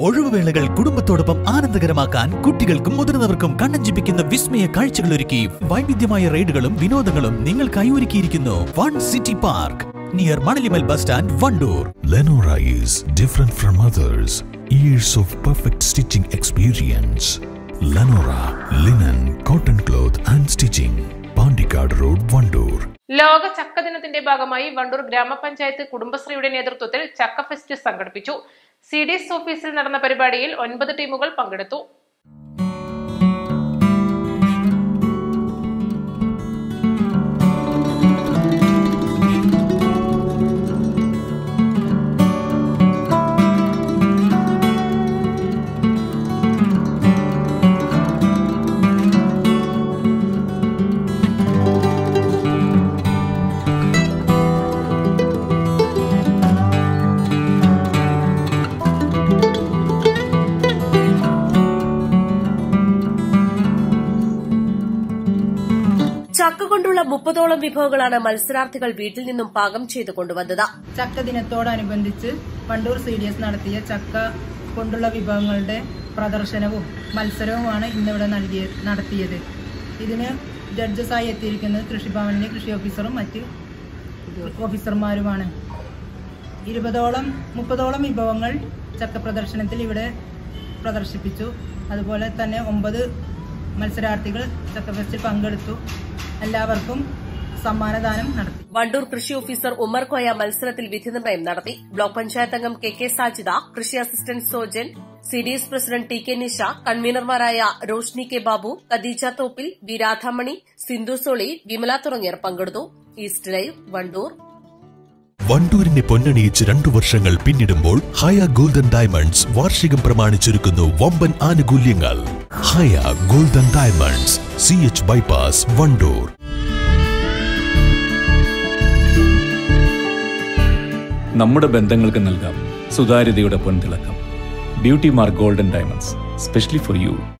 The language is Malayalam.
ഒഴിവുവേളകൾ കുടുംബത്തോടൊപ്പം ആനന്ദകരമാക്കാൻ കുട്ടികൾക്കും മുതിർന്നവർക്കും കണ്ണഞ്ചിപ്പിക്കുന്ന വിസ്മയ കാഴ്ചകൾ ഒരുക്കി വൈവിധ്യമായ റൈഡുകളും വിനോദങ്ങളും നിങ്ങൾക്കായി ഒരുക്കിയിരിക്കുന്നു വൺ സിറ്റി പാർക്ക് നിയർ മണലിമൽ bus stand Wandoor Lenora is different from others. Years of perfect stitching experience. Lenora linen, cotton cloth and stitching. Pandikad Road, Vandoor. ലോക ചക്ക ദിനത്തിന്റെ ഭാഗമായി വണ്ടൂർ ഗ്രാമപഞ്ചായത്ത് കുടുംബശ്രീയുടെ നേതൃത്വത്തിൽ ചക്ക ഫെസ്റ്റ് സംഘടിപ്പിച്ചു സി ഡി എസ് ഓഫീസിൽ നടന്ന പരിപാടിയിൽ ഒൻപത് ടീമുകൾ പങ്കെടുത്തു ചക്ക കൊണ്ടുള്ള മുപ്പതോളം വിഭവങ്ങളാണ് മത്സരാർത്ഥികൾ വീട്ടിൽ നിന്നും പാകം ചെയ്തു കൊണ്ടുവന്നത് ചക്ക ദിനത്തോടനുബന്ധിച്ച് വണ്ടൂർ സി ഡി എസ് നടത്തിയ ചക്ക കൊണ്ടുള്ള വിഭവങ്ങളുടെ പ്രദർശനവും മത്സരവുമാണ് ഇന്നിവിടെ നൽകിയ നടത്തിയത് ഇതിന് ജഡ്ജസായി എത്തിയിരിക്കുന്നത് കൃഷിഭവനിലെ കൃഷി ഓഫീസറും മറ്റ് ഓഫീസർമാരുമാണ് ഇരുപതോളം മുപ്പതോളം വിഭവങ്ങൾ ചക്ക പ്രദർശനത്തിൽ ഇവിടെ പ്രദർശിപ്പിച്ചു അതുപോലെ തന്നെ ഒമ്പത് മത്സരാർത്ഥികൾ ചക്ക ഫെസ്റ്റിൽ പങ്കെടുത്തു എല്ലാവർക്കും സമ്മാനദാനം നടത്തി വണ്ടൂർ കൃഷി ഓഫീസർ ഉമ്മർ കോയ മത്സരത്തിൽ വിധി നിർണയം നടത്തി ബ്ലോക്ക് പഞ്ചായത്ത് അംഗം കെ കെ സാജിദ കൃഷി assistant Sojan C D S president T K Nisha കൺവീനർമാരായ റോഷ്നി കെ ബാബു ഖദീജ തോപ്പിൽ വി രാധാമണി സിന്ധു സോളി വിമല തുടങ്ങിയവർ പങ്കെടുത്തു ഈസ്റ്റ് ലൈവ് വണ്ടൂർ വണ്ടൂരിനെ പൊന്നണിയിച്ച് രണ്ടു വർഷങ്ങൾ പിന്നിടുമ്പോൾ ഹയ ഗോൾഡൻ ഡയമണ്ട്സ് വാർഷികം പ്രമാണിച്ചൊരുക്കുന്നു വമ്പൻ ആനുകൂല്യങ്ങൾ Haya golden diamonds C H bypass Wandoor നമ്മുടെ ബന്ധങ്ങൾക്ക് നൽകാം സുതാര്യതയുടെ പൊൻതിളക്കം beauty mark golden diamonds specially for U